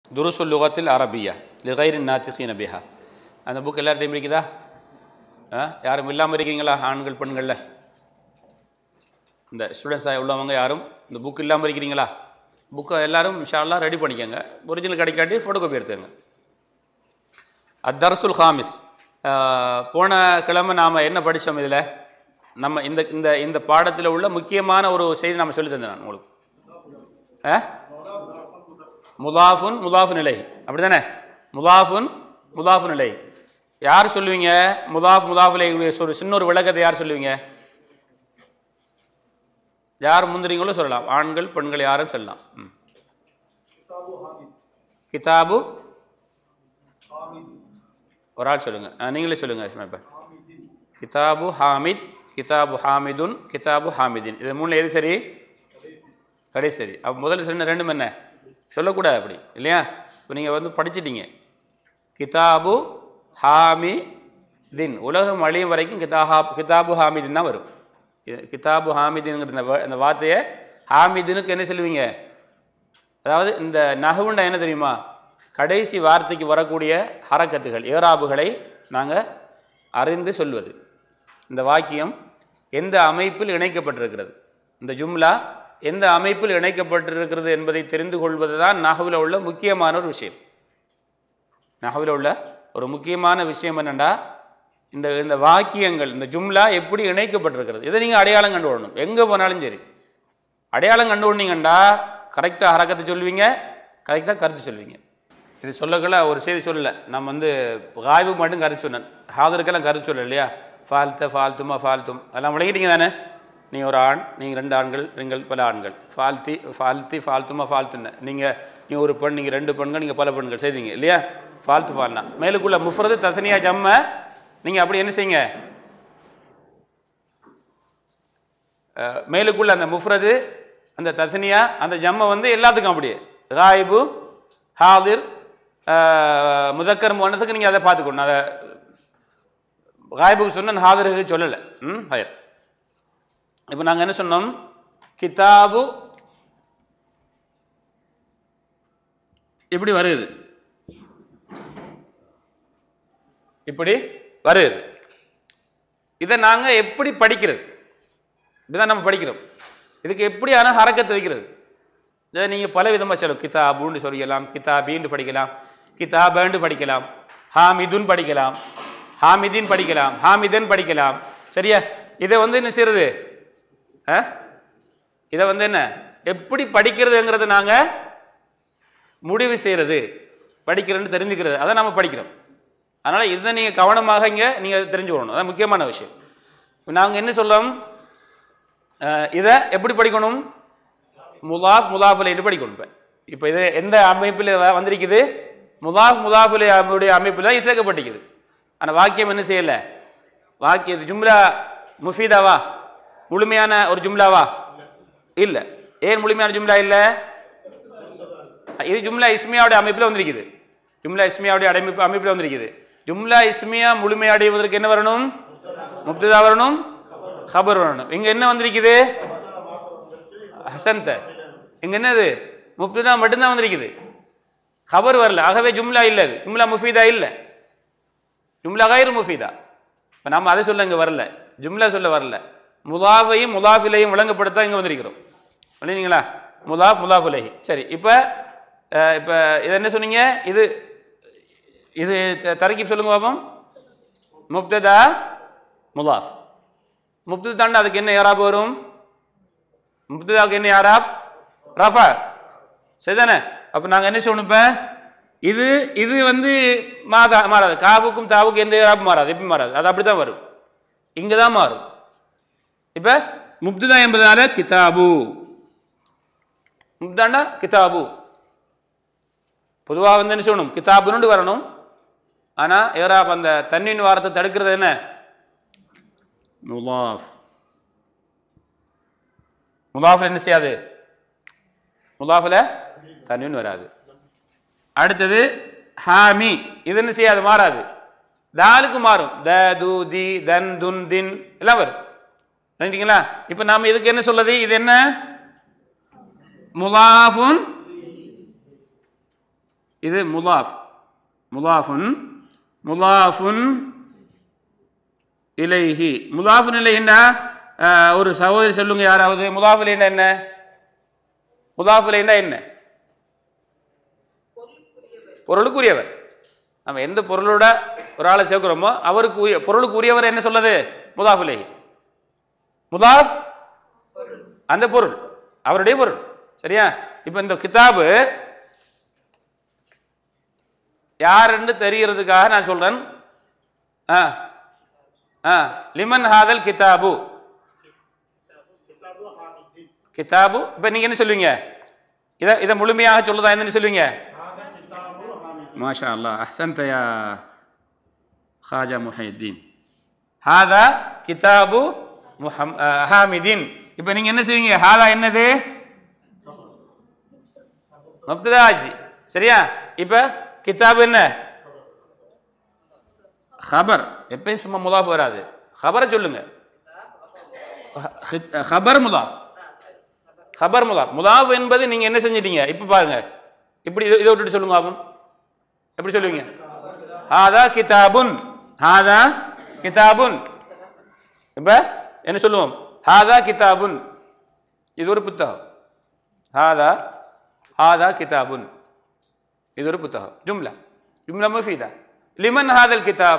துருசுல் லுகத்தில் அரபியா லிகைரின் நாத்திகீன பிஹா அந்த புக் எல்லார்ட்டையும் இருக்குதா ஆ யாரும் இல்லாமல் இருக்கீங்களா ஆண்கள் பெண்களில் இந்த ஸ்டூடெண்ட்ஸாக உள்ளவங்க யாரும் இந்த புக் இல்லாமல் இருக்கிறீங்களா புக்கை எல்லாரும் இன்ஷால்லா ரெடி பண்ணிக்கோங்க ஒரிஜினல் கிடைக்காட்டி ஃபோட்டோ காப்பி எடுத்துக்கங்க அத்தரசுல் ஹாமிஸ் போன கிழமை நாம் என்ன படித்தோம் இதில் நம்ம இந்த இந்த இந்த பாடத்தில் உள்ள முக்கியமான ஒரு செய்தி நம்ம சொல்லி தந்தேன் நான் உங்களுக்கு ஆ முதாஃபுன் முதாஃபு நிலை அப்படி தானே முதாஃபுன் முதாஃபு நிலை யார் சொல்லுவீங்க முதாஃப் முதாஃபுலை ஒரு சின்ன ஒரு விளக்கத்தை யார் சொல்லுவீங்க யார் முந்திரிங்களோ சொல்லலாம் ஆண்கள் பெண்கள் யாரும் சொல்லலாம் ம். கிதாபு ஒரு ஆள் சொல்லுங்க ஆ, நீங்களே சொல்லுங்க அஸ்மா இப்ப கிதாபு ஹாமித் கிதாபு ஹாமிதுன் கிதாபு ஹாமிதின் இது மூணுல எது சரி கடைசி சரி அப்போ முதல்ல சொன்ன ரெண்டும் என்ன சொல்லக்கூடாது அப்படி இல்லையா இப்போ நீங்கள் வந்து படிச்சிட்டீங்க கிதாபு ஹாமி தின் உலகம் அழியும் வரைக்கும் கிதாஹா கிதாபு ஹாமிதின் தான் வரும் இது கிதாபு ஹாமிதின்ங்கிற இந்த வ- இந்த வார்த்தையை ஹாமிதினுக்கு என்ன சொல்லுவீங்க அதாவது இந்த நகவுண்டா என்ன தெரியுமா கடைசி வார்த்தைக்கு வரக்கூடிய ஹரக்கத்துகள் ஏராபுகளை நாங்கள் அறிந்து சொல்வது இந்த வாக்கியம் எந்த அமைப்பில் இணைக்கப்பட்டிருக்கிறது இந்த ஜும்லா எந்த அமைப்பில் இணைக்கப்பட்டிருக்கிறது என்பதை தெரிந்து கொள்வது தான் நகவில் உள்ள முக்கியமான ஒரு விஷயம் நகவில் உள்ள ஒரு முக்கியமான விஷயம் என்னென்னா இந்த இந்த வாக்கியங்கள் இந்த ஜும்லா எப்படி இணைக்கப்பட்டிருக்கிறது இதை நீங்கள் அடையாளம் கண்டு விடணும் எங்கே போனாலும் சரி அடையாளம் கண்டு விடனீங்கண்டா கரெக்டாக ஹரக்கத்தை சொல்லுவீங்க கரெக்டாக கருத்து சொல்லுவீங்க இது சொல்லக்குள்ள ஒரு செய்தி சொல்லலை நம்ம வந்து காய்வுக்கு மட்டும் கருத்து சொன்னேன் ஹாதருக்கெல்லாம் கருத்து சொல்லலை இல்லையா ஃபால்த்த ஃபால்த்துமா ஃபால்த்தும் அதெல்லாம் விளங்கிட்டீங்க தானே நீங்கள் ஒரு ஆண் நீங்கள் ரெண்டு ஆண்கள் நீங்கள் பல ஆண்கள் ஃபால்த்தி ஃபால்த்தி ஃபால்த்துமா ஃபால்த்துன்னு நீங்கள் நீ ஒரு பெண் நீங்கள் ரெண்டு பெண்கள் நீங்கள் பல பெண்கள் செய்தீங்க இல்லையா ஃபால்த்து ஃபால்னா மேலுக்குள்ள முஃப்ரது தசனியா ஜம்ம நீங்கள் அப்படி என்ன செய்யுங்க அஹ், மேலுக்குள்ள அந்த முஃப்ரது அந்த தசனியா அந்த ஜம்ம வந்து எல்லாத்துக்கும் அப்படியே காயிபு ஹாதிர் அஹ், முதக்கர் மனசுக்கு நீங்கள் அதை பார்த்துக்கணும் அதை காயிபுக்கு சொன்ன ஹாதிருக்கு சொல்லலை ம் ஹயர் இப்போ நாங்கள் என்ன சொன்னோம் கிதாபு இப்படி வருது இப்படி வருது இதை நாங்கள் எப்படி படிக்கிறது இப்படிதான் நம்ம படிக்கிறோம் இதுக்கு எப்படியான ஹரக்கத்தை வைக்கிறது இதை நீங்கள் பல விதமாக சொல்லலாம் கிதாபுன்னு சொல்லலாம் கிதாபின்னு படிக்கலாம் கிதாபேண்டு படிக்கலாம் ஹாமிதுன் படிக்கலாம் ஹாமிதின் படிக்கலாம் ஹாமிதன் படிக்கலாம் சரியா இதை வந்து என்ன செய்யறது ஆ இதை வந்து என்ன எப்படி படிக்கிறதுங்கிறத நாங்கள் முடிவு செய்கிறது படிக்கிறேன்னு தெரிஞ்சுக்கிறது அதை நம்ம படிக்கிறோம் அதனால் இதை நீங்கள் கவனமாக இங்கே நீங்கள் தெரிஞ்சுக்கணும் அதான் முக்கியமான விஷயம் நாங்கள் என்ன சொல்றோம் அஹ், இதை எப்படி படிக்கணும் முதாஃப் முதாஃபில் படிக்கணும் இப்போ இப்போ இது எந்த அமைப்பில் வ- வந்திருக்குது முதாஃப் முதாஃபில் உடைய அமைப்பில் தான் இசைக்கப்பட்டிருக்குது ஆனால் வாக்கியம் என்ன செய்யலை வாக்கிய ஜும்லா முஃபீதாவா முழுமையான ஒரு ஜும்லாவா இல்லை ஏன் முழுமையான ஜும்லா இல்லை இது ஜும்லா இஸ்மியாவுடைய அமைப்பில் வந்திருக்குது ஜும்லா இஸ்மியாவுடைய அமைப்பு அமைப்பில் வந்திருக்குது ஜும்லா இஸ்மியா முழுமை அடைவதற்கு என்ன வரணும் முப்ததா வரணும் ஹபர் வரணும் இங்க என்ன வந்திருக்குது ஹசன்த இங்க என்னது முப்ததா மட்டும்தான் வந்திருக்குது ஹபர் வரல ஆகவே ஜும்லா இல்லை அது ஜும்லா முஃபீதா இல்லை ஜும்லா கயிறு முஃபீதா இப்போ நம்ம அதை சொல்ல இங்கே வரல ஜும்லா சொல்ல வரல முதாஃபையும் முதாஃபிலையும் விளங்கப்படுத்த இங்கே வந்திருக்கிறோம் இல்லைங்களா முதாஃப் முதாஃபுலைஹி சரி இப்போ இப்போ இது என்ன சொன்னீங்க இது இது த- தரக்கீப் சொல்லுங்க பாப்போம் முப்ததா முதாஃப் முப்ததாண்டா அதுக்கு என்ன யாராப் வரும் முப்ததாவுக்கு என்ன யாராப் ரஃபா சரிதானே அப்போ நாங்கள் என்ன சொல்லணும் இப்போ இது இது வந்து மாதா மாறாது காவுக்கும் தாவுக்கும் எந்த யாராப்பும் மாறாது எப்படி மாறாது அது அப்படி தான் வரும் இங்கே தான் மாறும் இப்போ முப்துதா என்பதனால கிதாபு முப்தாண்டா கிதாபு பொதுவாக வந்து என்ன சொல்லணும் கிதாபுன்னு வரணும் ஆனால் ஏறாப் அந்த தண்ணின் வாரத்தை தடுக்கிறது என்ன முலாஃப் முலாஃபில் என்ன செய்யாது முலாஃபில் தண்ணின்னு வராது அடுத்தது ஹாமி இது என்ன செய்யாது மாறாது தாலுக்கு மாறும் த து தி தன் துன் தின் எல்லாம் வரும் சரிங்களா இப்போ நாம இதுக்கு என்ன சொல்றது இது என்ன முலாஃபுன் இது முலாஃப் முலாஃபுன் முலாஃபுன் இலைஹி முலாஃபுன் இலைஹின்னா அஹ், ஒரு சகோதரி சொல்லுங்க யாராவது முலாஃப் இலைன்னா என்ன முலாஃப் இலைன்னா என்ன பொருளுக்குரியவர் நம்ம எந்த பொருளோட ஒரு ஆளை சேர்க்கிறோமோ அவருக்கு உரிய பொருளுக்கு உரியவர் என்ன சொல்லுது முதாஃப் இலைஹி முதாஃப் அந்த பொருள் அவருடைய பொருள் சரியா இப்போ இந்த கிதாபு யாருன்னு தெரியறதுக்காக நான் சொல்றேன் ஆ ஆ லிமன் ஹாதல் கிதாபு கிதாபு இப்போ நீங்க என்ன சொல்லுவீங்க இதை இதை முழுமையாக சொல்லுதா என்னன்னு சொல்லுவீங்க மாஷா அல்லாஹ் அஹ்சன்த யா ஹாஜா முஹைதீன் ஹாதா கிதாபு முஹம் அஹ், ஹாமிதீன் இப்போ நீங்க என்ன செய்வீங்க ஹாதா என்னது முப்ததா ஆச்சு சரியா இப்போ கிதாப் என்ன ஹபர் எப்பயும் சும்மா முதாஃப் வராது ஹபரை சொல்லுங்க ஹ- ஹபர் முதாஃப் ஹபர் முதாஃப் முதாஃப் என்பது நீங்க என்ன செஞ்சிட்டீங்க இப்போ பாருங்க இப்படி இதை இதை விட்டுட்டு சொல்லுங்க ஆபம் எப்படி சொல்லுவீங்க ஹாதா கிதாபுன் ஹாதா கிதாபுன் இப்ப என்ன சொல்லுவோம் ஹாதா கிதாபுன் இது ஒரு புத்தகம் ஹாதா ஹாதா கிதாபுன் இது ஒரு புத்தகம் ஜும்லா ஜும்லா முஃபீதா லிமன் ஹாதல் கிதாப்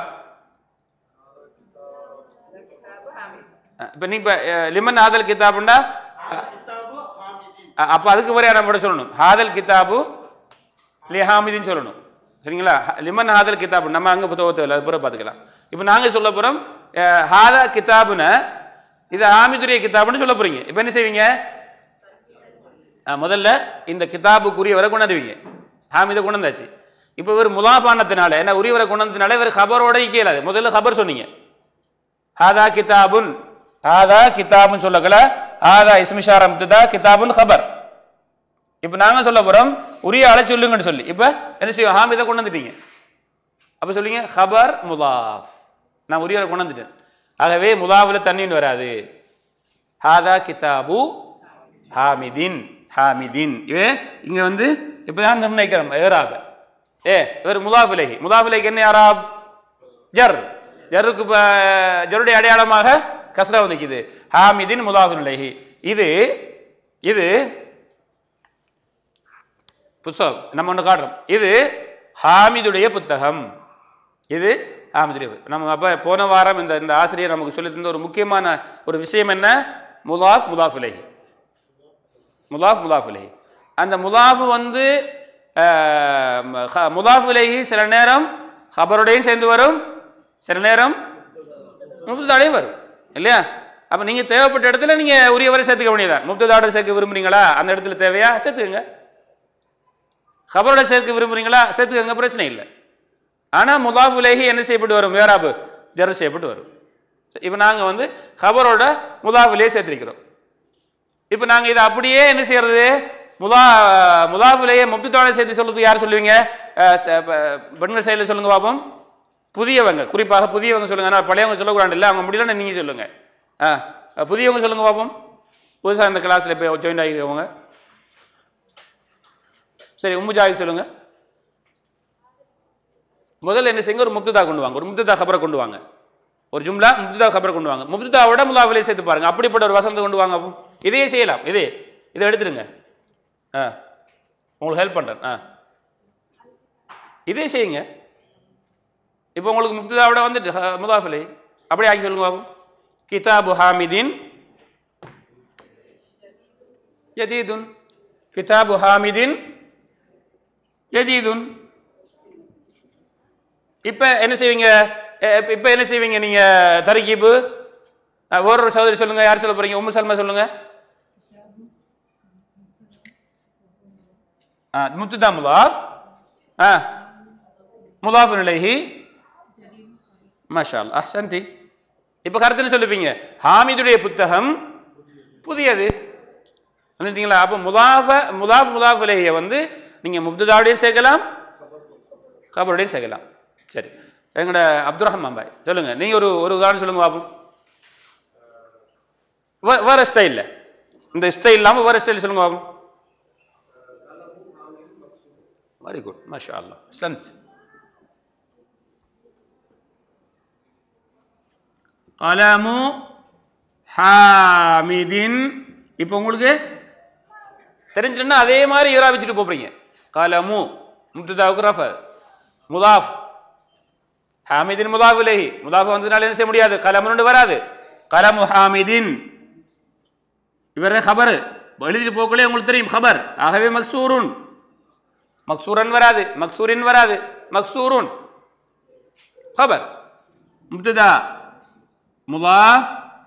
இப்போ நீ இப்போ லிமன் ஹாதல் கிதாப்னா அப்போ அதுக்கு வரையா நம்ம கூட சொல்லணும் ஹாதல் கிதாபு லிஹாமிதின்னு சொல்லணும் சரிங்களா ஹ- லிமன் ஹாதல் கிதாபு நம்ம அங்கே புத்தகத்தை இல்லை அது பிறகு பார்த்துக்கலாம் இப்போ நாங்கள் சொல்ல போகிறோம் ஹாதா கிதாபுன இது ஹாமிதுரிய கிதாபுன்னு சொல்ல போகிறீங்க இப்போ என்ன செய்வீங்க ஆ, முதல்ல இந்த கிதாபுக்குரியவரை கொண்டாடுவீங்க ஹாமிதை கொண்டாந்தாச்சு இப்போ இவர் முலாஃபானத்தினால என்ன உரியவரை கொண்டதுனால இவர் ஹபரோட இயலாது முதல்ல ஹபர் சொன்னீங்க ஹாதா கிதாபுன் ஹாதா கிதாபுன் சொல்லக்கல ஹாதா இஸ்மிஷாரம் துதா கிதாபுன் ஹபர் இப்போ நாங்க சொல்ல போறோம் உரிய ஆளை சொல்லுங்கன்னு சொல்லி இப்போ என்ன செய்வோம் ஹாமிதை கொண்டு வந்துட்டீங்க அப்போ சொல்லுங்க ஹபர் முலாஃப் நான் உரியவரை கொண்டு வந்துட்டேன் ஆகவே முலாஃபில் தண்ணின்னு வராது ஹாதா கிதாபு ஹாமிதின் ஹாமிதின் இவே இங்க வந்து இப்போ தான் நிர்ணயிக்கிறோம் ஏராப ஏ இவர் முதாஃபிலேஹி முதாஃபிலேக்கு என்ன யாராப் ஜர் ஜருக்கு இப்போ ஜருடைய அடையாளமாக கஸ்ரா நிற்குது ஹாமிதின் முதாஃபிலேஹி இது இது புத்தகம் நம்ம ஒன்று காட்டுறோம் இது ஹாமிதுடைய புத்தகம் இது ஹாமிதுடைய புத்தகம். நம்ம அப்போ போன வாரம் இந்த இந்த ஆசிரியர் நமக்கு சொல்லி தந்த ஒரு முக்கியமான ஒரு விஷயம் என்ன முலாப் முதாஃபிலேஹி முலாஃப் முலாஃபிலேஹி அந்த முலாஃபு வந்து அஹ், ம- ஹ- முலாஃபிலேஹி சில நேரம் ஹபருடையும் சேர்ந்து வரும் சில நேரம் முப்ததாடையும் வரும் இல்லையா அப்போ நீங்கள் தேவைப்பட்ட இடத்துல நீங்கள் உரியவரை சேர்த்துக்க வேண்டியதான் முப்ததாட சேர்க்க விரும்புறீங்களா அந்த இடத்துல தேவையா சேர்த்துக்கங்க ஹபரோட சேர்க்க விரும்புறீங்களா சேர்த்துக்கங்க பிரச்சனை இல்லை ஆனால் முலாஃபுலேஹி என்ன செய்யப்பட்டு வரும் வேறாபு ஜர் செய்யப்பட்டு வரும் இப்போ நாங்கள் வந்து ஹபரோட முலாஃபிலே சேர்த்திருக்கிறோம் இப்போ நாங்கள் இதை அப்படியே என்ன செய்யறது முலா முலாஃபிலேயே முப்துத்தோட சேர்த்து சொல்றதுக்கு யார் சொல்லுவீங்க அஹ் ச- ப- பெண்கள் சைடில் சொல்லுங்க பாப்போம் புதியவங்க குறிப்பாக புதியவங்க சொல்லுங்க ஆனால் பழையவங்க சொல்லக்கூடாது இல்லை அவங்க முடியலன்னு நீங்கள் சொல்லுங்க ஆ புதியவங்க சொல்லுங்க பாப்போம் புதுசாக இந்த கிளாஸில் இப்போ ஜாயின் ஆகிருக்கவங்க சரி உம்முஜாஹித் சொல்லுங்க முதல்ல என்ன செய்யுங்க ஒரு முப்துதா கொண்டு வாங்க ஒரு முப்துதா கபரை கொண்டு வாங்க ஒரு ஜும்லா முப்துதா கபரை கொண்டு வாங்க முப்துதாவோட முலாவிலே சேர்த்து பாருங்க அப்படிப்பட்ட ஒரு வசனத்தை கொண்டு வாங்க அப்போ இதையே செய்யலாம் இதே இதை எடுத்துருங்க ஆ உங்களுக்கு ஹெல்ப் பண்ணுறேன் ஆ இதே செய்யுங்க இப்போ உங்களுக்கு முப்துதாவோட வந்துட்டு ஹ- முதாஃபிலே அப்படியே ஆக்கி சொல்லுங்க பாபு கிதாபு ஹாமிதின் யதீதுன் கிதாபு ஹாமிதின் யதீதுன் இப்போ என்ன செய்வீங்க இப்போ என்ன செய்வீங்க நீங்க தரிகீபு ஒரு சகோதரி சொல்லுங்க யார் சொல்ல போறீங்க உம்மு சல்மா சொல்லுங்க ஆ முத்துதா முலாஃப் ஆ முலாஃப் இலைஹி மாஷா அல்லாஹ் அஹ்சன்தி இப்போ கருத்துன்னு சொல்லிப்பீங்க ஹாமிதுடைய புத்தகம் புதியது வந்துட்டீங்களா அப்போ முதாஃப முதாஃப் முதாஃப் இலைஹியை வந்து நீங்கள் முப்துதாவுடையும் சேர்க்கலாம் கபருடையும் சேர்க்கலாம் சரி எங்களோட அப்துல் ரஹ்மான் பாய் சொல்லுங்க நீங்க ஒரு ஒரு உதாரணம் சொல்லுங்க பாப்போம் வே- வேற ஸ்டைல்ல இந்த ஸ்டைல் இல்லாமல் வேற ஸ்டைல் சொல்லுங்க பாப்போம் வெரி குட் மாஷா அல்லா சந்த் கலமு ஹாமிதின் இப்போ உங்களுக்கு தெரிஞ்சுன்னா அதே மாதிரி ஈரா வச்சுட்டு போறீங்க கலமு முப்ததாவுக்கு ரஃப முதாஃப் ஹாமிதின் முதாஃப் இலைஹி முதாஃப் வந்ததுனால என்ன செய்ய முடியாது கலமுன்னு வராது கலமு ஹாமிதின் இவரே ஹபர் எழுதிட்டு போக்கலே உங்களுக்கு தெரியும் ஹபர் ஆகவே மக்சூருன் மக்சூரன் வராது மக்சூரின் வராது மக்சூருன் خبر مبتدا مضاف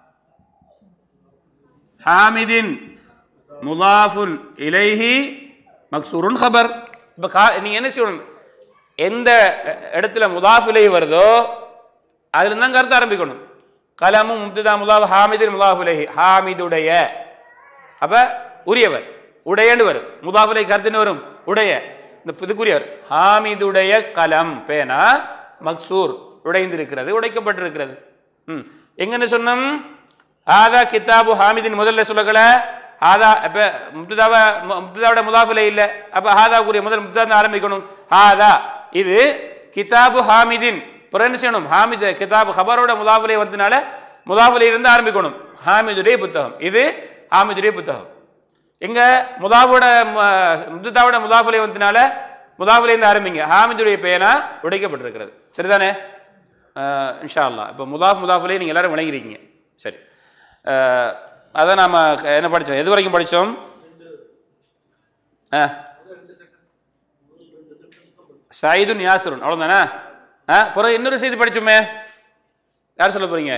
حامد مضاف إليه مكسور خبر இப்போ கா நீங்கள் என்ன செய்யணும் எந்த இடத்துல முதாஃபிலை வருதோ அதுல தான் கருத்து ஆரம்பிக்கணும் கலமும் முப்ததா முதாஃப் ஹாமிதின் முதாஃபுலைஹி ஹாமிதுடைய அப்ப உரியவர் உடையன்னு வரும் முதாஃபுலை கருத்துன்னு வரும் உடைய இந்த புதுக்குரியவர் ஹாமிதுடைய கலம் பேனா மக்சூர் உடைந்திருக்கிறது உடைக்கப்பட்டிருக்கிறது ம் எங்கன்னு சொன்னோம் ஆதா கிதாபு ஹாமிதின் முதல்ல சொல்லக்கல ஆதா இப்ப முப்ததாவ முப்ததாவோட முதாஃபில இல்ல அப்ப ஹாதாக்குரிய முதல் முப்ததா ஆரம்பிக்கணும் ஹாதா இது கிதாபு ஹாமிதின் பிறகு என்ன செய்யணும் ஹாமித் கிதாபு ஹபரோட முதாஃபிலை வந்ததுனால முதாஃபிலை இருந்து ஆரம்பிக்கணும் ஹாமிதுடைய புத்தகம் இது ஹாமிதுடைய புத்தகம் எங்க முதாவோட முப்ததாவோட முதாஃபிலை வந்ததுனால முதாஃபிலை இருந்து ஆரம்பிங்க ஹாமிதுடைய பேனா உடைக்கப்பட்டிருக்கிறது சரிதானே அஹ் இன்ஷா அல்லாஹ் இப்போ முதாஃப் முதாஃபிலே நீங்கள் எல்லாரும் விளங்கிருக்கீங்க சரி அஹ் அதை நாம் என்ன படித்தோம் எது வரைக்கும் படித்தோம் ஆ சயீதுன் யாசுருன் அவ்வளோதானே ஆ பிறகு இன்னொரு செய்தி படிச்சோமே யார் சொல்ல போறீங்க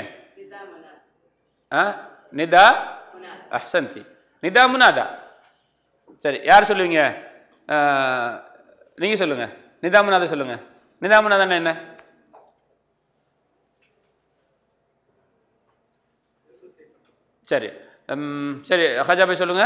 ஆ நிதா அஹ்சந்தி நிதா முனாதா சரி யார் சொல்லுவீங்க நீங்கள் சொல்லுங்க நிதா முனாதா சொல்லுங்க நிதா முனாதான்னா என்ன சரி ம், சரி ஹஜா போய் சொல்லுங்க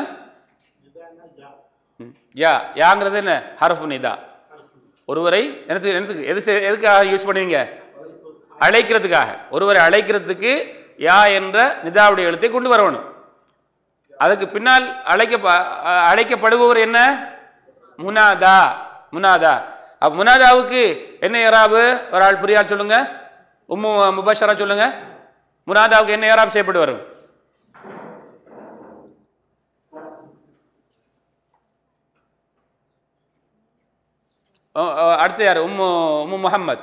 ம், யா யாங்கிறது என்ன ஹரஃபு நிதா ஒருவரை எனக்கு எனக்கு எது செ- எதுக்காக யூஸ் பண்ணுவீங்க அழைக்கிறதுக்காக ஒருவரை அழைக்கிறதுக்கு யா என்ற நிதாவுடைய எழுத்தை கொண்டு வரணும் அதுக்கு பின்னால் அழைக்க அழைக்கப்படுபவர் என்ன முனாதா முனாதா அப்ப முனாதாவுக்கு என்ன ஏராபு ஒரு ஆள் புரியா சொல்லுங்க உம்மு முபஷரா சொல்லுங்க முனாதாவுக்கு என்ன ஏராப் செய்யப்பட்டு வரும் ஓ, ஓ, அடுத்து யார் உம்மு உம்மு முஹம்மத்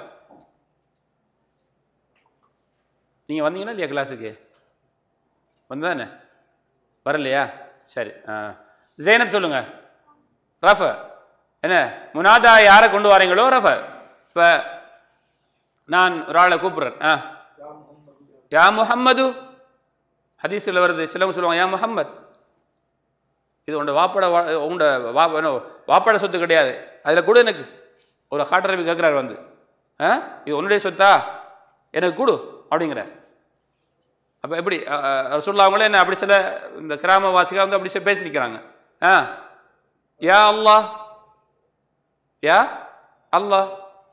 நீங்கள் வந்தீங்களா இல்லையா கிளாஸுக்கு வந்தானே வரலையா சரி ஆ ஜெயனப் சொல்லுங்க ரஃப என்ன முனாதா யாரை கொண்டு வரீங்களோ ரஃப இப்போ நான் ஒரு ஆளை கூப்பிட்றேன் ஆ யா முஹம்மது ஹதீஸில் வருது சிலவங்க சொல்லுவாங்க யா முஹம்மத் இது உன்னோட வாப்பட வா உங்களோட வா என்ன, வாப்பட சொத்து கிடையாது அதில் கூட எனக்கு ஒரு ஹாட்டரபி கேட்குறாரு வந்து ஆ இது உன்னுடைய சொத்தா எனக்கு கொடு அப்படிங்கிறார் அப்போ எப்படி ரசூல்லா அவங்களே என்ன அப்படி சில இந்த கிராமவாசிகள் வந்து அப்படி சில பேசியிருக்கிறாங்க ஆ யா அல்லாஹ் யா அல்லாஹ்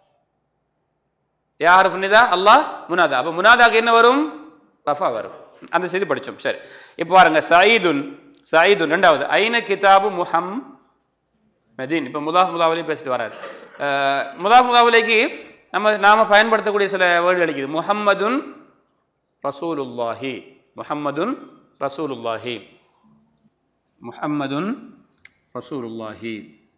யார் புனிதா அல்லாஹ் முனாதா அப்போ முனாதாக்கு என்ன வரும் ரஃபா வரும் அந்த செய்தி படித்தோம் சரி இப்போ பாருங்க சயீதுன் சயீதுன் ரெண்டாவது ஐன கிதாபு முஹம் மதீன் இப்போ முதாஃப் முதாவிலையும் பேசிட்டு வராரு அஹ், முதாஃப் முதாவிலைக்கு நம்ம நாம பயன்படுத்தக்கூடிய சில வேர்டு அளிக்குது முஹம்மதுன் ரசூலுல்லாஹி முஹம்மதுன் ரசூலுல்லாஹி முஹம்மதுன் ரசூலுல்லாஹி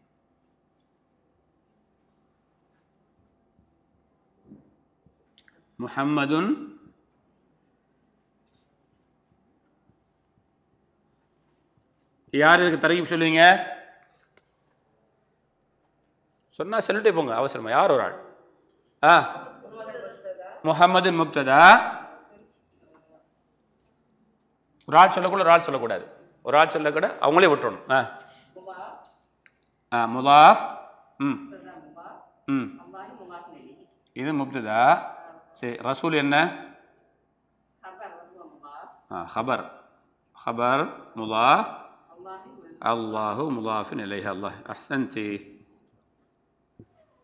முஹம்மதுன் யார் இதுக்கு தரீப் சொல்லுவீங்க சொன்னா சொல்லிட்டே போங்க அவசரமா யார் ஒரு ஆள் ஆ முஹம்மது முப்ததா ஒரு ஆள் சொல்லக்கூட ஒரு ஆள் சொல்லக்கூடாது ஒரு ஆள் சொல்லக்கூட அவங்களே விட்டுறணும் ஆ ஆ முதாஃப் ம் ம் இது முப்ததா சரி ரசூல் என்ன ஆ ஹபர் ஹபர் முதாஃப் அல்லாஹு முதாஃபின் இலைஹ அல்லாஹ் அஹ்சன்தி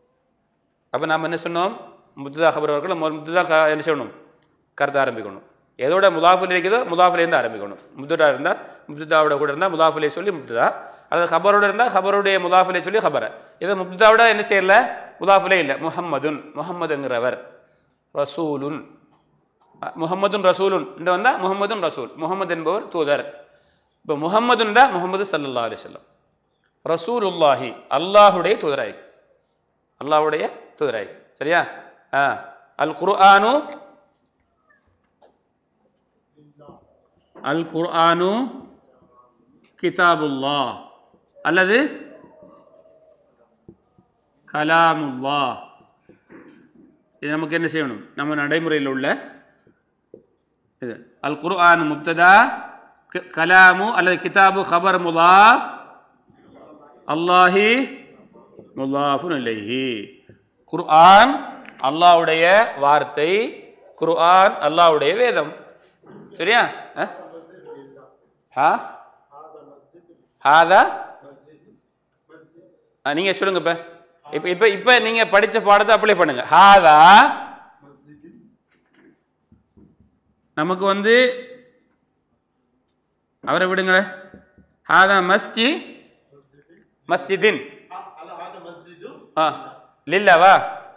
அப்போ நாம் என்ன சொன்னோம் முத்துதா ஹபர் வரக்குள்ள முதல் முத்துதா க- என்ன செய்யணும் கருத்து ஆரம்பிக்கணும் எதோட முதாஃபில் இருக்குதோ முதாஃபிலேருந்து ஆரம்பிக்கணும் முப்தடா இருந்தால் முப்ததாவோட கூட இருந்தால் முதாஃபிலே சொல்லி முப்ததா அல்லது ஹபரோட இருந்தால் ஹபருடைய முதாஃபிலே சொல்லி ஹபரை இது முப்ததாவோட என்ன செய்யல முதாஃபிலே இல்லை முஹம்மதுன் முஹம்மதுங்கிறவர் ரசூலுன் அஹ், முஹம்மதுன் ரசூலுன் இன்று வந்தால் முஹம்மதுன் ரசூல் முஹம்மது என்பவர் தூதர் இப்போ முஹம்மதுன்றா முஹம்மது சல்லல்லா அலிஸ்லம் ரசூலுல்லாஹி அல்லாஹுடைய தூதராய் அல்லாஹ்வுடைய தூதராய் சரியா ஆ அல் குர்ஆனு அல் குர்ஆனு கிதாபுல்லா அல்லது கலாமுல்லா இது நமக்கு என்ன செய்யணும் நம்ம நடைமுறையில் உள்ள இது அல் குர்ஆன் முப்ததா க- கலாமு அல்லது கிதாபு ஹபர் முலாஃப் அல்லாஹி முல்லாஃபுன் இலைஹி குர்ஆன் அல்லாஹ்வுடைய வார்த்தை குர்ஆன் அல்லாஹ்வுடைய வேதம் சரியா அஹ்? ஹா ஹாதா ஆ, நீங்க சொல்லுங்க இப்ப இப்ப இப்ப இப்ப நீங்க படிச்ச பாடத்தை அப்ளை பண்ணுங்க ஹாதா நமக்கு வந்து அவரை விடுங்களேன் ஹாதா மஸ்ஜி மஸ்ஜிதின் ஆ லில்லாவா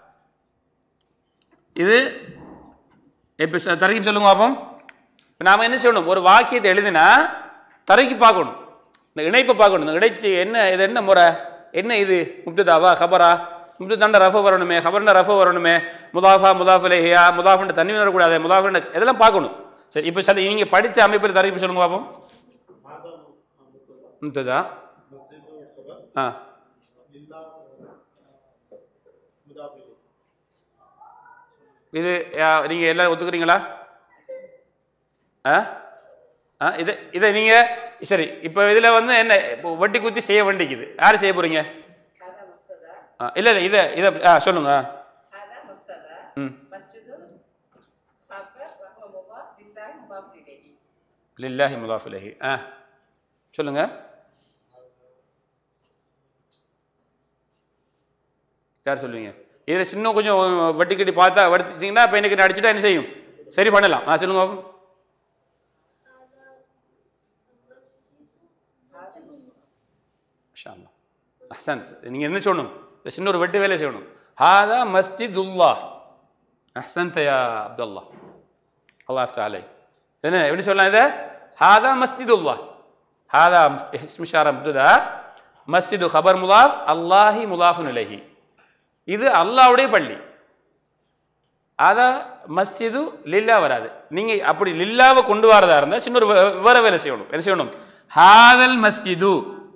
இது இப்போ தரைக்கு சொல்லுங்க பாப்போம் இப்போ நாம் என்ன செய்யணும் ஒரு வாக்கியத்தை எழுதினா தரைக்கு பார்க்கணும் இந்த இணைப்பை பார்க்கணும் இந்த இடைச்சி என்ன இது என்ன முறை என்ன இது முப்துதாவா ஹபரா முப்துதாண்ட ரஃப வரணுமே ஹபர்ண்ட ரஃப வரணுமே முதாஃபா முதாஃபலேஹியா முதாஃபண்ட தண்ணி வரக்கூடாது முதாஃபண்ட இதெல்லாம் பார்க்கணும் சரி இப்போ சரி நீங்கள் படித்த அமைப்பில் தரைக்கு சொல்லுங்க பாப்போம் முப்துதா ஆ இது யா- நீங்க எல்லாரும் ஒத்துக்கிறீங்களா ஆ ஆ இது இதை நீங்க சரி இப்போ இதுல வந்து என்ன இப்போ வட்டி குத்தி செய்ய வேண்டிக்குது யார் செய்ய போறீங்க ஆ இல்லை இல்லை இதை இதை ஆ சொல்லுங்க هذا مبتدا ம் مسجد خبر وهو مضاف لله مضاف اليه லில்லாஹி முலாஃப் இலைஹி ஆ சொல்லுங்க யார் சொல்லுவீங்க இதில் சின்ன கொஞ்சம் வட்டி கட்டி பார்த்தா வடுத்திச்சிங்கன்னா இப்போ எனக்கு அடிச்சுட்டா என்ன செய்யும் சரி பண்ணலாம் ஆ சொல்லுங்க பாப்போம். மாஷா அல்லாஹ். அஹ்சன்த் நீங்கள் என்ன சொல்லணும் இந்த சின்ன ஒரு வெட்டு வேலை செய்யணும் ஹாதா மஸ்ஜிதுல்லா அஹ்சன்த் யா அப்துல்லா அல்லாஹ் அஃப்தா அலை என்ன எப்படி சொல்லலாம் இதை ஹாதா மஸ்ஜிதுல்லா ஹாதா இஸ்மிஷார முப்துதா மஸ்ஜிது ஹபர் முலாஃப் அல்லாஹி முலாஃபுன் இலைஹி இது அல்லாஹ்வுடைய பள்ளி அதா மஸ்ஜிது லில்லா வராது நீங்க அப்படி லில்லாவை கொண்டு வரதா இருந்தால் சின்ன ஒரு வே- வேற வேலை செய்யணும் என்ன செய்யணும் ஹாதல் மஸ்ஜிது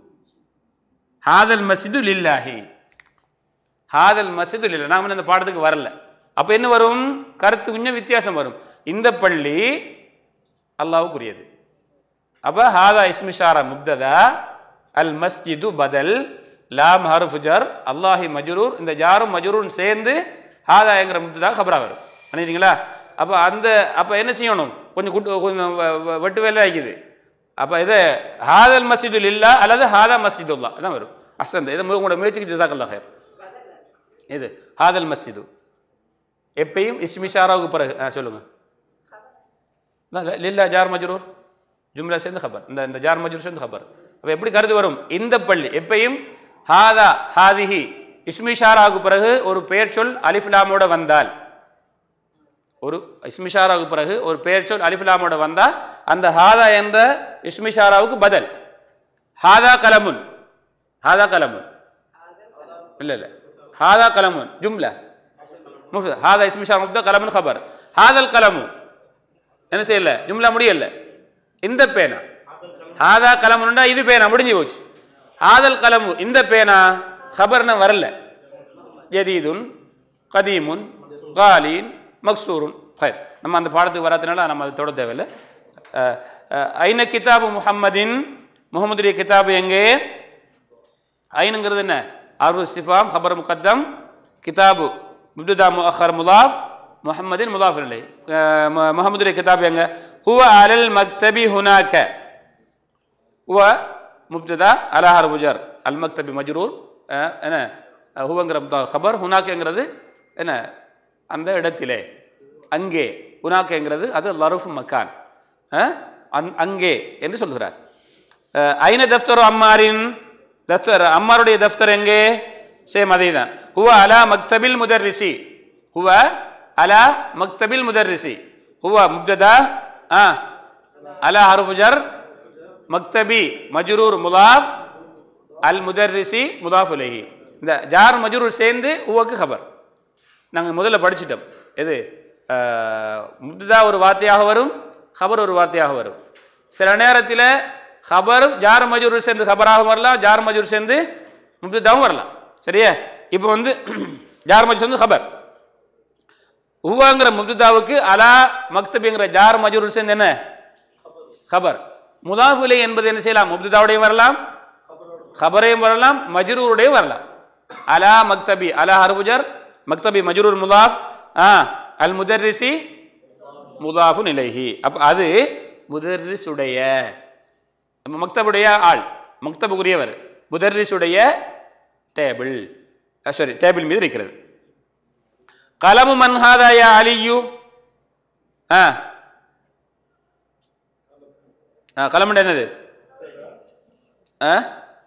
ஹாதல் மஸ்ஜிது லில்லாஹி ஹாதல் மஸ்ஜிது லில்லா நாம இந்த பாடத்துக்கு வரல அப்ப என்ன வரும் கருத்து கொஞ்சம் வித்தியாசம் வரும் இந்த பள்ளி அல்லாஹ்வுக்குரியது அப்ப ஹாதா இஸ்மிஷாரா முப்ததா அல் மஸ்ஜிது பதல் லாம் ஹர்ஃப் ஜர் அல்லாஹி மஜ்ரூர் இந்த ஜாரும் மஜ்ரூரும் சேர்ந்து ஹாதா என்கிற முப்ததா கபரா வரும் பண்ணிட்டீங்களா அப்ப அந்த அப்ப என்ன செய்யணும் கொஞ்சம் குட்டு கொஞ்சம் வ- வ- வெட்டு வேலை ஆகிக்குது அப்ப இது ஹாதல் மஸ்ஜிதுல் இல்லா அல்லது ஹாதா மஸ்ஜிதுல்லா அதான் வரும் அசந்த் இதை உங்களோட முயற்சிக்கு ஜிசாக்கல்லா ஹேர் இது ஹாதல் மஸ்ஜிது எப்பயும் இஸ்மிஷாராவுக்கு பிறகு ஆ சொல்லுங்க لا لا லில்லா ஜார் மஜ்ரூர் ஜும்லா சேர்ந்து ஹபர் இந்த இந்த ஜார் மஜ்ரூர் சேர்ந்து ஹபர் அப்போ எப்படி கருத்து வரும் இந்த பள்ளி எப்பயும் ஹாதா ஹாதிஹி இஸ்மிஷாராவுக்கு பிறகு ஒரு பெயர் சொல் அலிஃப்லாமோட வந்தால் ஒரு இஸ்மிஷாராவுக்கு பிறகு ஒரு பெயர் சொல் அலிஃப்லாமோட வந்தால் அந்த ஹாதா என்ற இஸ்மிஷாராவுக்கு பதில் ஹாதா கலமுன் ஹாதா கலமுன் இல்லை இல்லை ஹாதா கலமுன் ஜும்லா முஃபத் ஹாதா இஸ்மிஷார் முப்தா கலமுன் ஹபர் ஹாதல் கலமு என்ன செய்யல ஜும்லா முடியல இந்த பேனா ஹாதா கலமுண்டா இது பேனா முடிஞ்சு போச்சு ஹாதல் கலமு இந்த பேனா ஹபர்னு வரல ஜதீதுன் கதீமுன் காலீன் மக்சூருன் ஹைர் நம்ம அந்த பாடத்துக்கு வராதனால நம்ம அது தொட தேவையில்லை அஹ், அஹ், ஐன கிதாபு முஹம்மதின் முகமதுடைய கிதாபு எங்கே ஐனுங்கிறது என்ன அரு சிஃபாம் ஹபர் முகத்தம் கிதாபு முப்துதா முஅkhர் முலாஃப் முஹம்மதின் முலாஃப் இல்லை முகமதுடைய கிதாப் எங்க ஹுவ அலல் மக்தபி ஹுனாக ஹுவ முப்துதா அலா ஹர்புஜர் அல் மக்தபி மஜ்ரூர் அஹ், என்ன ஹுவங்கிற முத்தா ஹபர் ஹுனாக்கங்கிறது என்ன அந்த இடத்திலே அங்கே உனாக்கங்கிறது அது லருஃப் மக்கான் அஹ், அங்- அங்கே என்று சொல்கிறார் அஹ், ஐன தஃப்தரு அம்மாரின் தஃப்தர் அம்மாருடைய தஃப்தர் எங்கே சேம் அதே தான் ஹுவ அலா மக்தபில் முதர்ரிசி ஹுவ அலா மக்தபில் முதர்ரிசி ஹுவ முப்ததா ஆ அலா ஹர்புஜர் மக்தபி மஜ்ரூர் முலாஃப் அல் முதர்ரிசி முதாஃப் இலைஹி இந்த ஜார் மஜ்ரூர் சேர்ந்து உவக்கு ஹபர் நாங்கள் முதல்ல படிச்சிட்டோம் எது முப்தா ஒரு வார்த்தையாக வரும் ஹபர் ஒரு வார்த்தையாக வரும் சில நேரத்தில் ஹபர் ஜார் மஜூர் சேர்ந்து ஹபராக வரலாம் ஜார் மஜூர் சேர்ந்து முப்தாவும் வரலாம் சரியா இப்போ வந்து ஜார் மஜூர் சேர்ந்து ஹபர் உவாங்கிற முப்தாவுக்கு அலா மக்தபிங்கிற ஜார் மஜூர் சேர்ந்து என்ன ஹபர் முதாஃபிலை என்பது என்ன செய்யலாம் முப்தாவுடையும் வரலாம் ஹபரையும் வரலாம் மஜ்ரூருடையும் வரலாம் அலா மக்தபி அலா ஹர்புஜர் மக்தபி மஜ்ரூர் முதாஃப் ஆ அல் முதர்ரிசி முதாஃபு நிலைஹி அப்போ அது முதர்ரிசுடைய மக்தபுடைய ஆள் மக்தபுக்குரியவர் முதர்ரிசுடைய டேபிள் சாரி டேபிள் மீது இருக்கிறது கலமு மன்ஹாதாயா அலியு ஆ ஆ கலமுண்ட என்னது ஆ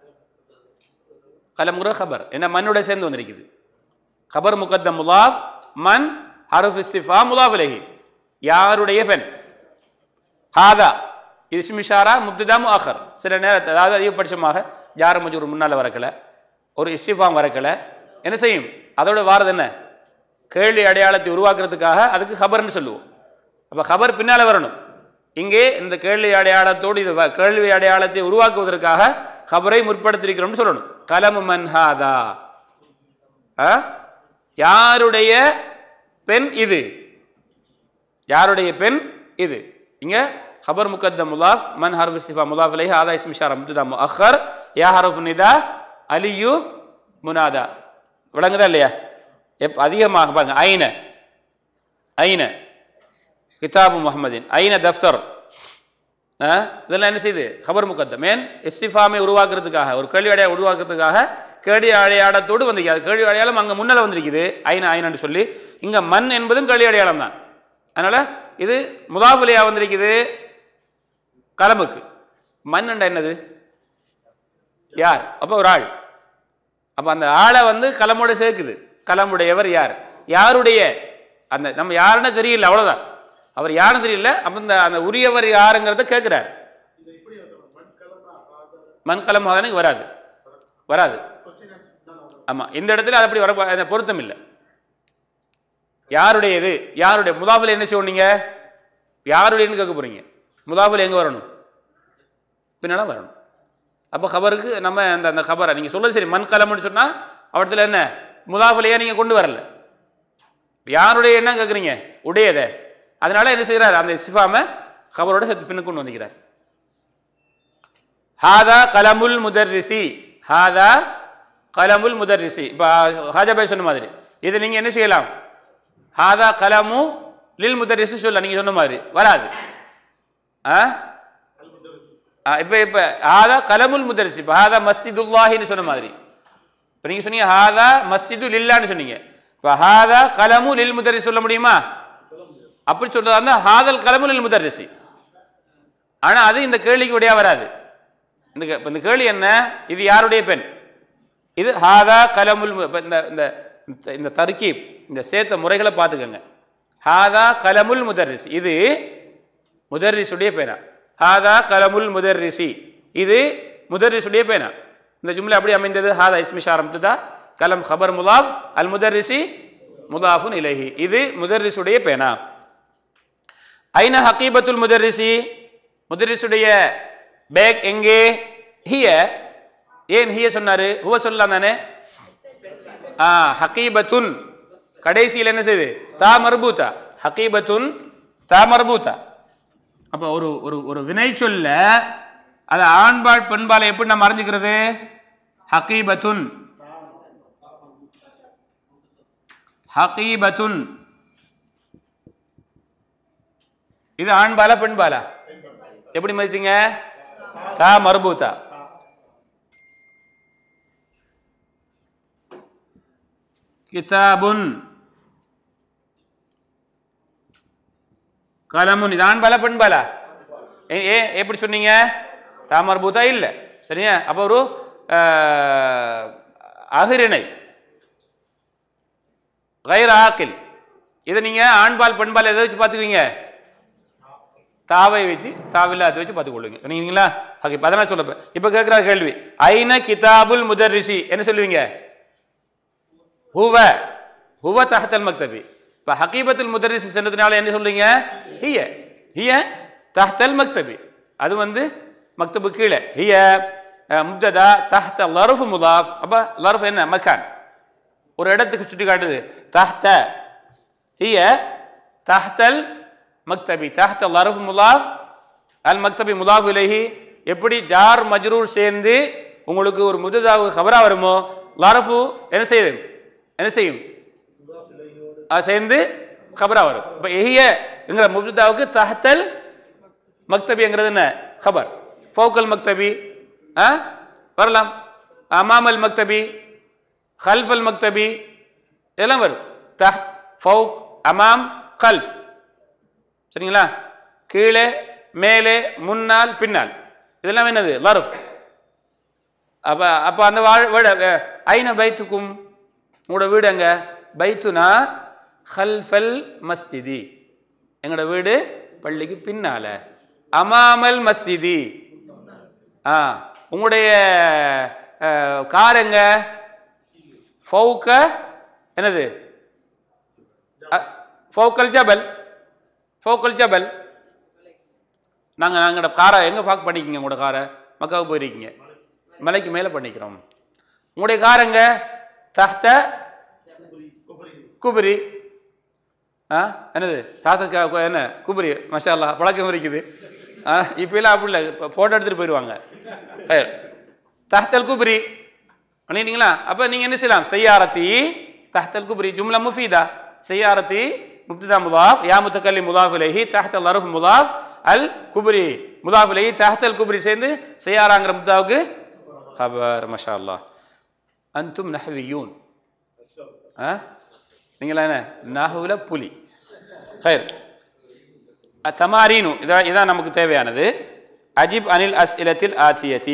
கலமுற ஹபர் என்ன மண்ணோட சேர்ந்து வந்திருக்குது ஹபர் முகத்தம் முலாஃப் மன் ஹருஃப் இஸ்திஃபா முலாஃப் இலஹி யாருடைய பெண் ஹாதா இது இஸ்மிஷாரா முப்திதா முஆஹர் சில நேரத்தில் அதாவது அதிகபட்சமாக ஜார மஜூர் முன்னால் வரக்கல ஒரு இஸ்திஃபாம் வரக்கல என்ன செய்யும் அதோட வாரது என்ன கேள்வி அடையாளத்தை உருவாக்குறதுக்காக அதுக்கு ஹபர்னு சொல்லுவோம் அப்போ ஹபர் பின்னால் வரணும் இங்கே இந்த கேள்வி அடையாளத்தோடு இது வ- கேள்வி அடையாளத்தை உருவாக்குவதற்காக ஹபரை முற்படுத்தியிருக்கிறோம்னு சொல்லணும் கலமு மன்ஹாதா ஆ? யாருடைய பெண் இது யாருடைய பெண் இது இங்க خبر مقدم مضاف من حرف استفهام مضاف اليه هذا اسم اشاره مبتدا مؤخر يا حرف النداء علي منادى விளங்குதா இல்லையா எப் அதிகமாக பாருங்க ஐன ஐன கிதாபு முஹம்மதின் ஐன தஃப்தர் ஆ? இதெல்லாம் என்ன செய்யுது ஹபர் முகத்தம் ஏன் இஸ்திஃபாமை உருவாக்குறதுக்காக ஒரு கேள்வி அடையாளம் உருவாக்குறதுக்காக கேள்வி அடையாளத்தோடு வந்திருக்கு அது கேள்வி அடையாளம் அங்கே முன்னால் வந்திருக்குது ஐன ஐனன்னு சொல்லி இங்கே மண் என்பதும் கேள்வி அடையாளம் தான் அதனால் இது முதாஃபலியா வந்திருக்குது கலமுக்கு மண் என்ற என்னது யார் அப்போ ஒரு ஆள் அப்போ அந்த ஆளை வந்து கலமோட சேர்க்குது கலமுடையவர் யார் யாருடைய அந்த நம்ம யாருன்னு தெரியல அவ்வளோதான் அவர் யாருன்னு தெரியல அப்போ இந்த அந்த உரியவர் யாருங்கிறத கேட்குறார் மண்கலம் அதனுக்கு வராது வராது ஆமாம் இந்த இடத்துல அது அப்படி வர அந்த பொருத்தம் இல்லை யாருடையது யாருடைய முதாஃபில் என்ன செய்யணும் நீங்க யாருடையன்னு கேட்க போறீங்க முதாஃபில் எங்கே வரணும் பின்னால் வரணும் அப்போ கபருக்கு நம்ம அந்த அந்த கபரை நீங்கள் சொல்றது சரி மண் கலம்னு சொன்னால் அவடத்தில் என்ன முதாஃபிலையே நீங்கள் கொண்டு வரல யாருடைய என்ன கேட்குறீங்க உடையதை அதனால என்ன செய்கிறார் அந்த சிஃபாம கபரோட சேர்த்து பின்னுக்கு கொண்டு வந்திருக்கிறார் ஹாதா கலமுல் முதர்ரிசி ஹாதா கலமுல் முதர்ரிசி இப்போ ஹாஜாபாய் சொன்ன மாதிரி இதை நீங்கள் என்ன செய்யலாம் ஹாதா கலமு லில் முதர்ரிசி சொல்ல நீங்கள் சொன்ன மாதிரி வராது ஆ இப்போ இப்போ ஹாதா கலமுல் முதர்ரிசி இப்போ ஹாதா மஸ்ஜிதுல்லாஹின்னு சொன்ன மாதிரி இப்போ நீங்கள் சொன்னீங்க ஹாதா மஸ்ஜிது லில்லான்னு சொன்னீங்க இப்போ ஹாதா கலமு லில் முதர்ரிசி சொல்ல முடியுமா அப்படி சொல்றதா இருந்தால் ஹாதல் கலமு லில் முதர்ரிசி ஆனால் அது இந்த கேள்விக்கு உடையா வராது இந்த கே- இப்ப இந்த கேள்வி என்ன இது யாருடைய பெண் இது ஹாதா கலமுல் மு- இப்ப இந்த இந்த இந்த- இந்த தர்கீப் இந்த சேர்த்த முறைகளை பார்த்துக்கோங்க ஹாதா கலமுல் முதர்ரிஸ் இது முதர்ரிசுடைய பேனா ஹாதா கலமுல் முதர்ரிசி இது முதர்ரிசுடைய பேனா இந்த ஜும்லை அப்படி அமைந்தது ஹாதா இஸ்மிஷார் முத்துதா கலம் ஹபர் முலாப் அல் முதர்ரிசி முதாஃபுன் இலஹி இது முதர்ரிசுடைய பேனா ஐன ஹக்கீபத்துல் முதர்ரிசி முதர்ரிசுடைய பேக் எங்கே ஹிய ஏன் ஹிய சொன்னாரு ஹுவ சொல்லலாம் தானே ஆ ஹக்கீபத்துன் கடைசியில் என்ன செய்யுது தா மர்பூத்தா ஹக்கீபத்துன் தா மர்பூத்தா அப்போ ஒரு ஒரு ஒரு வினை சொல்ல அது ஆண்பால் பெண்பால் எப்படி நம்ம அறிஞ்சுக்கிறது ஹக்கீபத்துன் ஹக்கீபத்துன் இது ஆண்பாலா பெண்பாலா எப்படி மதிச்சீங்க தா மர்பூத்தா கிதாபுன் கலமுன் இது ஆண் பாலா பெண் பாலா ஏ ஏ- எப்படி சொன்னீங்க தாமர் பூதா இல்லை சரியா அப்போ ஒரு ஆஹ், அகிரிணை கைர் ஆக்கில் இதை நீங்க ஆண்பால் பெண்பால் எதை வச்சு பார்த்துக்குவீங்க தாவை வச்சு தாவில்லாத வச்சு பார்த்துக்கொள்ளுங்க நீங்களா ஓகே இப்போ அதெல்லாம் சொல்ல இப்போ கேட்குற கேள்வி ஐன கிதாபுல் முதர்ரிசி என்ன சொல்லுவீங்க ஹுவ ஹுவ தஹத்தல் மக்தபி இப்போ ஹகீபத்துல் முதரிசி சொன்னதுனால என்ன சொல்றீங்க ஹிய ஹிய தஹத்தல் மக்தபி அது வந்து மக்தபு கீழே ஹிய அஹ், முப்ததா தஹ்த லருஃப் முதாப் அப்போ லருஃப் என்ன மக்கான் ஒரு இடத்துக்கு சுட்டி காட்டுது தஹ்த ஹிய தஹ்தல் மக்தபி தஹ்த லருஃப் முலாஃப் அல் மக்தபி முலாஃப் இலைஹி எப்படி ஜார் மஜ்ரூர் சேர்ந்து உங்களுக்கு ஒரு முதுதாவு கபரா வருமோ லரஃபு என்ன செய்யுது என்ன செய்யும் அது சேர்ந்து கபரா வரும் இப்போ எஹியங்கிற முப்தாவுக்கு தஹத்தல் மக்தபிங்கிறது என்ன கபர் ஃபௌக்கல் மக்தபி ஆ வரலாம் அமாமல் மக்தபி கல்ஃபல் மக்தபி இதெல்லாம் வரும் தஹ் ஃபௌக் அமாம் கல்ஃப் சரிங்களா கீழே மேலே முன்னால் பின்னால் இதெல்லாம் என்னது லருஃப் அப்போ அப்போ அந்த வாழ் வீடு அஹ், ஐன பைத்துக்கும் உங்களோட வீடு எங்க பைத்துனா ஹல்ஃபல் மஸ்திதி எங்களோட வீடு பள்ளிக்கு பின்னால அமாமல் மஸ்திதி ஆ உங்களுடைய அஹ், கார் எங்க ஃபவுக்க என்னது அ, ஃபவுக்கல் ஜபல் ஃபோக்கல் ஜபல் நாங்கள் நாங்களோட காரை எங்கே பார்க் பண்ணிக்கிங்க உங்களோட காரை மக்காவுக்கு போயிருக்கீங்க மலைக்கு மேலே பண்ணிக்கிறோம் உங்களுடைய கார் எங்க தஹ்த குபரி ஆ என்னது தாத்தா க- என்ன குபரி மஷா அல்லாஹ் பழக்கம் இருக்குது ஆ இப்போலாம் அப்படி இல்லை இப்போ ஃபோட்டோ எடுத்துகிட்டு போயிடுவாங்க ஹைர். தஹ்தல் குபரி பண்ணிட்டீங்களா அப்போ நீங்கள் என்ன செய்யலாம் செய்யாரத்தி தஹ்தல் குபரி ஜும்லா முஃபீதா செய்யாரத்தி முப்திதா முதாஃப் யா முத்தக்கல்லி முதாஃப் இலைஹி தஹ்தல் லருஃப் முதாஃப் அல் குபரி முதாஃப் இலைஹி தஹ்தல் குபரி சேர்ந்து செய்யாராங்கிற முத்தாவுக்கு ஹபர் மஷா அல்லாஹ் அன்தும் நஹ்வியூன் ஆ நீங்களா என்ன நஹுல புலி ஹைர் தமாரீனு இதான் இதான் நமக்கு தேவையானது அஜிப் அனில் அஸ் இலத்தில் ஆச்சியதி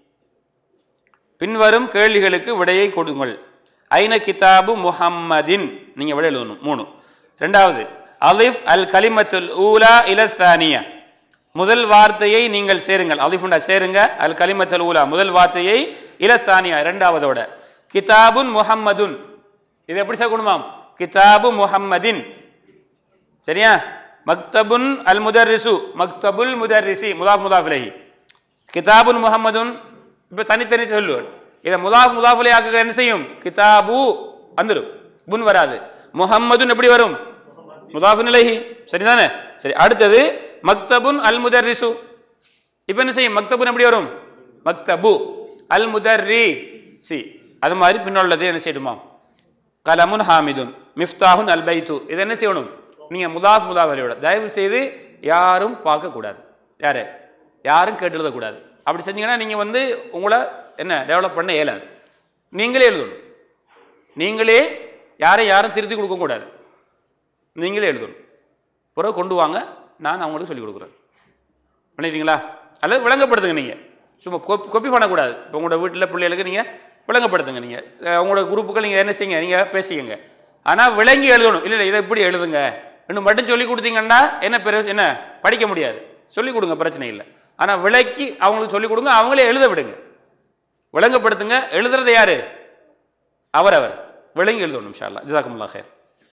பின்வரும் கேள்விகளுக்கு விடையை கொடுங்கள் ஐன கிதாபு முஹம்மதின் நீங்கள் விடை எழுதணும் மூணு ரெண்டாவது அலிஃப் அல் கலிமத்துல் ஊலா இல சானியா முதல் வார்த்தையை நீங்கள் சேருங்கள் அலிஃபுண்டா சேருங்க அல் கலிமத்துல் ஊலா முதல் வார்த்தையை இல சானியா இரண்டாவதோட கிதாபுன் முஹம்மதுன் இது எப்படி சேர்க்கணுமாம் கிதாபு முஹம்மதின் சரியா மக்தபுன் அல் முதர்ரிசு மக்தபுல் முதர்ரிசி முதாப் முதாஃபிலஹி கிதாபுன் முஹம்மதுன் இப்போ தனித்தனி சொல்லு இதை முதாப் முதாஃபிலே ஆக்க என்ன செய்யும் கிதாபு வந்துடும் புன் வராது முஹம்மதுன் எப்படி வரும் முதாஃபின் இலஹி சரிதானே சரி அடுத்தது மக்தபுன் அல் முதர்ரிசு இப்போ என்ன செய்யும் மக்தபுன் எப்படி வரும் மக்தபு அல் முதர்ரி சி அது மாதிரி பின்னுள்ளது என்ன செய்யணுமா கலமுன் ஹாமிதுன் மிஃப்தாஹுன் அல் பைத்து இது என்ன செய்யணும் நீங்கள் முதாஃப் முதாஃபலியோட தயவு செய்து யாரும் பார்க்கக்கூடாது யாரு யாரும் கேட்டு எழுதக்கூடாது அப்படி செஞ்சீங்கன்னா நீங்கள் வந்து உங்களை என்ன டெவலப் பண்ண இயலாது நீங்களே எழுதணும் நீங்களே யாரையும் யாரும் திருத்தி கொடுக்கக்கூடாது நீங்களே எழுதணும் பிறகு கொண்டு வாங்க நான் அவங்களுக்கு சொல்லிக் கொடுக்குறேன் பண்ணிட்டீங்களா அல்லது விளங்கப்படுத்துங்க நீங்கள் சும்மா கொப் கொப்பி பண்ணக்கூடாது இப்போ உங்களோட வீட்டில் பிள்ளைகளுக்கு நீங்கள் விளங்கப்படுத்துங்க நீங்கள் உங்களோட குரூப்புகள் நீங்கள் என்ன செய்யுங்க நீங்கள் பேசிக்கங்க ஆனால் விளங்கி எழுதணும் இல்லை இல்லை இதை எப்படி எழுதுங்க இன்னும் மட்டும் சொல்லி கொடுத்தீங்கன்னா என்ன பெரு என்ன படிக்க முடியாது சொல்லிக் கொடுங்க பிரச்சனை இல்லை ஆனால் விளக்கி அவங்களுக்கு சொல்லிக் கொடுங்க அவங்களே எழுத விடுங்க விளங்கப்படுத்துங்க எழுதுறது யாரு அவரவர் விளங்கி எழுதணும் இன்ஷா அல்லாஹ் ஜிசாக்குமுல்லா ஹேர்